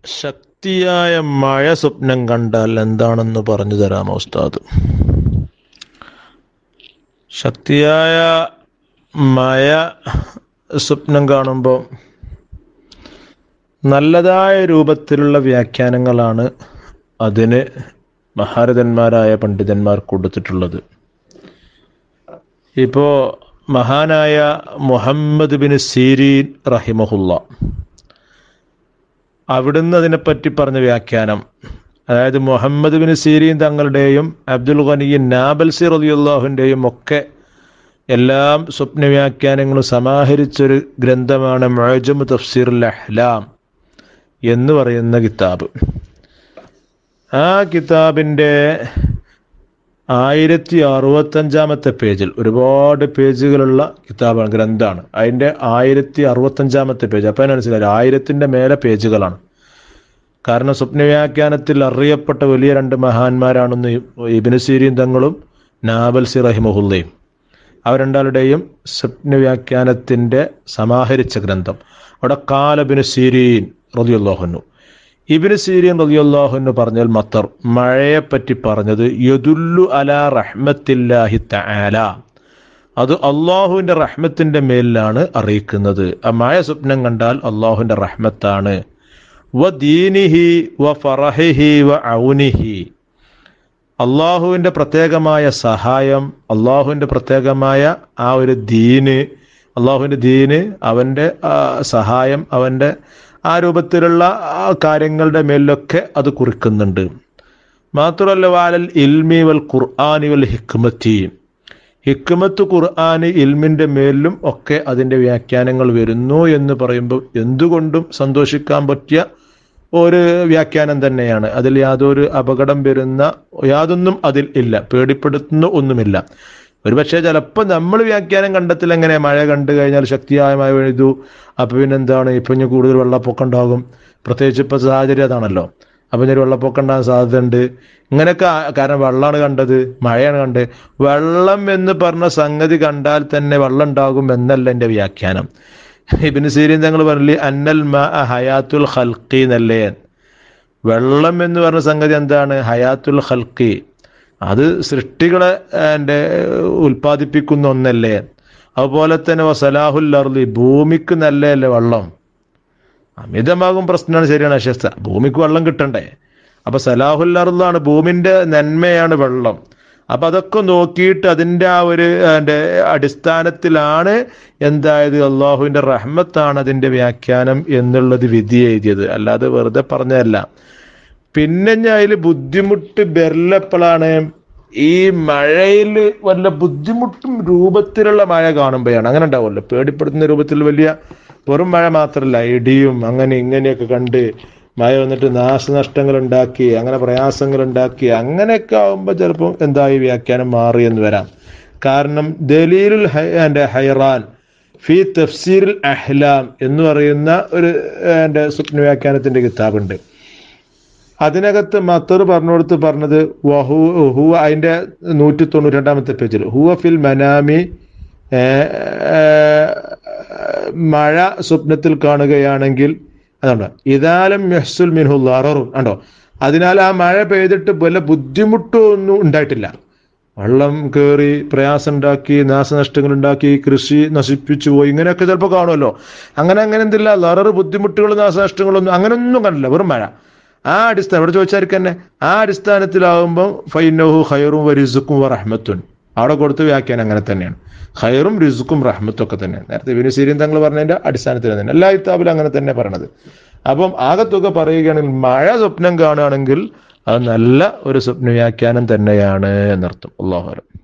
ശക്തിയായ മഴ സ്വപ്നം കണ്ടാൽ എന്താണെന്ന് പറഞ്ഞു തരാമോ ഉസ്താദ് ശക്തിയായ മഴ സ്വപ്നം കാണുമ്പോൾ നല്ലതായ രൂപത്തിലുള്ള വ്യാഖ്യാനങ്ങളാണ് അതിന് മഹാരഥന്മാരായ പണ്ഡിതന്മാർ കൊടുത്തിട്ടുള്ളത് ഇപ്പോൾ മഹാനായ മുഹമ്മദ് ബിൻ സീരീൻ റഹിമഹുല്ല അവിടുന്ന് അതിനെപ്പറ്റി പറഞ്ഞ വ്യാഖ്യാനം അതായത് മുഹമ്മദ് ബിൻ സീരീൻ തങ്ങളുടെയും അബ്ദുൽ ഖനിയൻ നാബൽസി റലിയുല്ലാഹുവിൻ്റെയും ഒക്കെ എല്ലാം സ്വപ്ന വ്യാഖ്യാനങ്ങളും സമാഹരിച്ചൊരു ഗ്രന്ഥമാണ് മൊഴജമു തഫ്സീറുൽ അഹ്ലാം എന്ന് പറയുന്ന കിതാബ് ആ കിതാബിൻ്റെ ആയിരത്തി അറുപത്തഞ്ചാമത്തെ പേജിൽ ഒരുപാട് പേജുകളുള്ള കിതാബാണ് ഗ്രന്ഥമാണ് അതിൻ്റെ ആയിരത്തി അറുപത്തഞ്ചാമത്തെ പേജ് അപ്പം മനസ്സിലായി ആയിരത്തിൻ്റെ മേലെ പേജുകളാണ് കാരണം സ്വപ്നവ്യാഖ്യാനത്തിൽ അറിയപ്പെട്ട വലിയ രണ്ട് മഹാന്മാരാണെന്ന് ഇബിന് സീരീൻ തങ്ങളും നാബൽസി റഹിമഹുല്ലയും അവർ രണ്ടാളുടെയും സ്വപ്നവ്യാഖ്യാനത്തിൻ്റെ സമാഹരിച്ച ഗ്രന്ഥം അവിടെ കാലബിന് സീരീൻ റതിയുല്ലാഹുന്നു ഇബിന് സീരിയൻ റളിയല്ലാഹുവിന് പറഞ്ഞാൽ മത്തർ മഴയെ പറ്റി പറഞ്ഞത് യദുല്ലു അല റഹ്മത്തില്ലാഹി തആല അത് അള്ളാഹുവിൻ്റെ റഹ്മത്തിൻ്റെ മേലിലാണ് അറിയിക്കുന്നത് ആ മഴ സ്വപ്നം കണ്ടാൽ അള്ളാഹുവിൻ്റെ റഹ്മത്താണ് വ ദീനിഹി വ ഫറഹിഹി വ ഔനിഹി അള്ളാഹുവിൻ്റെ പ്രത്യേകമായ സഹായം അള്ളാഹുവിൻ്റെ പ്രത്യേകമായ ആ ഒരു ദീന് അള്ളാഹുവിൻ്റെ ദീന് അവൻ്റെ സഹായം അവൻ്റെ ആ രൂപത്തിലുള്ള കാര്യങ്ങളുടെ മേലൊക്കെ അത് കുറിക്കുന്നുണ്ട് മാത്രമല്ല വാലൽ ഇൽമി വൽ ഖുർആാനി വൽ ഹിക്മത്തി ഹിക്മത്ത് ഖുർആാന് ഇൽമിൻ്റെ മേലിലും ഒക്കെ അതിൻ്റെ വ്യാഖ്യാനങ്ങൾ വരുന്നു എന്ന് പറയുമ്പോൾ എന്തുകൊണ്ടും സന്തോഷിക്കാൻ പറ്റിയ ഒരു വ്യാഖ്യാനം തന്നെയാണ് അതിൽ യാതൊരു അപകടം വരുന്ന യാതൊന്നും അതിൽ ഇല്ല പേടിപ്പെടുത്തുന്ന ഒന്നുമില്ല ഒരുപക്ഷെ ചിലപ്പോൾ നമ്മൾ വ്യാഖ്യാനം കണ്ടെത്തിൽ എങ്ങനെ മഴ കണ്ടു കഴിഞ്ഞാൽ ശക്തിയായ മഴ പെയ്തു അപ്പോൾ പിന്നെന്താണ് ഇപ്പം ഇനി കൂടുതൽ വെള്ളപ്പൊക്കം ഉണ്ടാകും പ്രത്യേകിച്ച് ഇപ്പോൾ സാഹചര്യം അതാണല്ലോ അപ്പം ഇനി വെള്ളപ്പൊക്കം ഉണ്ടാകാൻ സാധ്യതയുണ്ട് ഇങ്ങനെയൊക്കെ കാരണം വെള്ളമാണ് കണ്ടത് മഴയാണ് കണ്ടത് വെള്ളം എന്ന് പറഞ്ഞ സംഗതി കണ്ടാൽ തന്നെ വെള്ളം ഉണ്ടാകും എന്നല്ല എൻ്റെ വ്യാഖ്യാനം ഇബിന് സീരീൻ തങ്ങൾ പറഞ്ഞില്ലേ അന്നൽ മ ഹയാത്തുൽ ഹൽക്കി എന്നല്ലേ വെള്ളം എന്ന് പറഞ്ഞ സംഗതി എന്താണ് ഹയാത്തുൽ ഹൽക്കി അത് സൃഷ്ടികളെ എൻ്റെ ഉൽപ്പാദിപ്പിക്കുന്ന ഒന്നല്ലേ അതുപോലെ തന്നെ വസലാഹുൽ അർലി ഭൂമിക്ക് നല്ലതല്ലേ വെള്ളം അമിതമാകും പ്രശ്നമാണ് ശരിയാണ് അശസ്ത ഭൂമിക്ക് വെള്ളം കിട്ടണ്ടേ അപ്പൊ സലാഹുൽ അർലാണ് ഭൂമിന്റെ നന്മയാണ് വെള്ളം അപ്പൊ അതൊക്കെ നോക്കിയിട്ട് അതിൻ്റെ ആ ഒരു എൻ്റെ അടിസ്ഥാനത്തിലാണ് എന്തായത് അള്ളാഹുവിൻ്റെ റഹ്മത്താണ് അതിൻ്റെ വ്യാഖ്യാനം എന്നുള്ളത് വിധി എഴുതിയത് അല്ലാതെ വെറുതെ പറഞ്ഞതല്ല പിന്നെ ഞാൻ അതിൽ ബുദ്ധിമുട്ട് ബെരലപ്പോഴാണ് ഈ മഴയിൽ വല്ല ബുദ്ധിമുട്ടും രൂപത്തിലുള്ള മഴ കാണുമ്പോഴാണ് അങ്ങനെ ഉണ്ടാവുമല്ലോ പേടിപ്പെടുത്തുന്ന രൂപത്തിൽ വലിയ വെറും മഴ മാത്രമല്ല ഇടിയും അങ്ങനെ ഇങ്ങനെയൊക്കെ കണ്ട് മഴ വന്നിട്ട് നാശനഷ്ടങ്ങൾ ഉണ്ടാക്കി അങ്ങനെ പ്രയാസങ്ങൾ ഉണ്ടാക്കി അങ്ങനെയൊക്കെ ആകുമ്പോൾ ചിലപ്പോൾ എന്തായി വ്യാഖ്യാനം മാറി എന്ന് വരാം കാരണം ദലീലുൽ എൻ്റെ ഹൈറാൻ ഫി തഫ്സീറുൽ അഹ്ലാം എന്ന് പറയുന്ന ഒരു എൻ്റെ സ്വപ്ന വ്യാഖ്യാനത്തിൻ്റെ കിതാബുണ്ട് അതിനകത്ത് മത്തർ പറഞ്ഞു കൊടുത്ത് പറഞ്ഞത് വഹു ഹു അതിൻ്റെ നൂറ്റി തൊണ്ണൂറ്റി രണ്ടാമത്തെ പേജിൽ ഹുവ ഫിൽ മനാമി മഴ സ്വപ്നത്തിൽ കാണുകയാണെങ്കിൽ അതുണ്ടോ ഇതാലും മെഹ്സുൽ മിൻഹുൽ അററും ഉണ്ടോ അതിനാൽ ആ മഴ പെയ്തിട്ട് വല്ല ബുദ്ധിമുട്ടൊന്നും ഉണ്ടായിട്ടില്ല വെള്ളം കയറി പ്രയാസം ഉണ്ടാക്കി നാശനഷ്ടങ്ങൾ ഉണ്ടാക്കി കൃഷി നശിപ്പിച്ചു പോയി ഇങ്ങനെയൊക്കെ ചിലപ്പോൾ കാണുമല്ലോ അങ്ങനെ അങ്ങനെ എന്തില്ല ലററ് ബുദ്ധിമുട്ടുകളും നാശനഷ്ടങ്ങളൊന്നും അങ്ങനെയൊന്നും കണ്ടില്ല വെറും മഴ ആ അടിസ്ഥാനം ഇവിടെ ചോദിച്ചായിരിക്കും തന്നെ ആ അടിസ്ഥാനത്തിലാവുമ്പോൾ ഫൈനഹു ഹൈറും റിസുക്കും റഹ്മത്തുൻ അവിടെ കൊടുത്ത വ്യാഖ്യാനം അങ്ങനെ തന്നെയാണ് ഹൈറും റിസുക്കും റഹ്മത്തും ഒക്കെ തന്നെയാണ് നേരത്തെ വിനു സീരിയൻ തങ്ങൾ പറഞ്ഞതിന്റെ അടിസ്ഥാനത്തിൽ തന്നെ എല്ലാ ഇത്താബിലും അങ്ങനെ തന്നെ പറയണത് അപ്പം ആകത്തുക പറയുകയാണെങ്കിൽ മഴ സ്വപ്നം കാണുകയാണെങ്കിൽ അത് നല്ല ഒരു സ്വപ്ന വ്യാഖ്യാനം തന്നെയാണ് എന്നർത്ഥം അള്ളാഹു